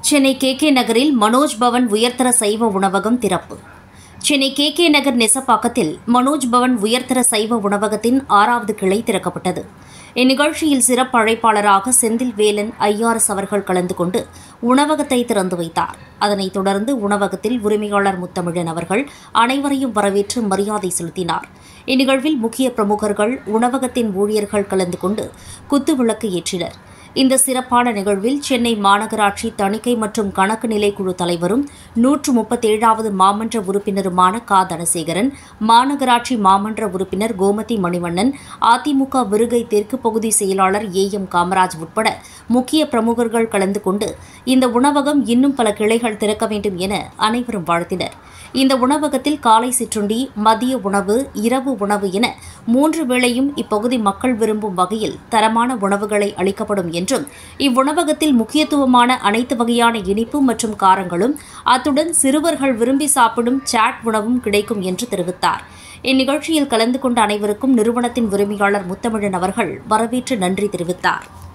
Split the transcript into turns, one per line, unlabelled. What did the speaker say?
Chennai K K நகரில் மனோஜ் பவன் உயர்தர சைவ உணவகம் திறப்பு சென்னை கே கே நகர் நெசப்பாக்கத்தில் மனோஜ் பவன் உயர்தர சைவ உணவகத்தின் ஆறாவது கிளை திறக்கப்பட்டது இந்நிகழ்ச்சியில் சிறப்பு அழைப்பாளராக செந்தில் வேலன் ஐஆர்எஸ் அவர்கள் கலந்து கொண்டு உணவகத்தை திறந்து வைத்தார் அதனைத் தொடர்ந்து உணவகத்தில் உரிமையாளர் முத்தமிழன் அவர்கள் அனைவரையும் வரவேற்று மரியாதை செலுத்தினார் இந்நிகழ்வில் முக்கிய பிரமுகர்கள் உணவகத்தின் ஊழியர்கள் கலந்து கொண்டு குத்துவிளக்கு ஏற்றினர் இந்த சிறப்பான நிகழ்வில் சென்னை மாநகராட்சி தணிக்கை மற்றும் கணக்கு நிலைக்குழு தலைவரும் நூற்று முப்பத்தேழாவது மாமன்ற உறுப்பினருமான கா தனசேகரன் மாநகராட்சி மாமன்ற உறுப்பினர் கோமதி மணிவண்ணன் அதிமுக விருகை தெற்கு பகுதி செயலாளர் ஏ எம் காமராஜ் உட்பட முக்கிய பிரமுகர்கள் கலந்து கொண்டு இந்த உணவகம் இன்னும் பல கிளைகள் திறக்க வேண்டும் என அனைவரும் வாழ்த்தினர் இந்த உணவகத்தில் காலை சிற்றுண்டி மதிய உணவு இரவு உணவு என மூன்று வேளையும் இப்பகுதி மக்கள் விரும்பும் வகையில் தரமான உணவுகளை அளிக்கப்படும் என்றும் இவ்வுணவகத்தில் முக்கியத்துவமான அனைத்து வகையான இனிப்பு மற்றும் காரங்களும் அத்துடன் சிறுவர்கள் விரும்பி சாப்பிடும் சாட் உணவும் கிடைக்கும் என்று தெரிவித்தார் இந்நிகழ்ச்சியில் கலந்து கொண்ட அனைவருக்கும் நிறுவனத்தின் உரிமையாளர் முத்தமிழன் அவர்கள் வரவேற்று நன்றி தெரிவித்தார்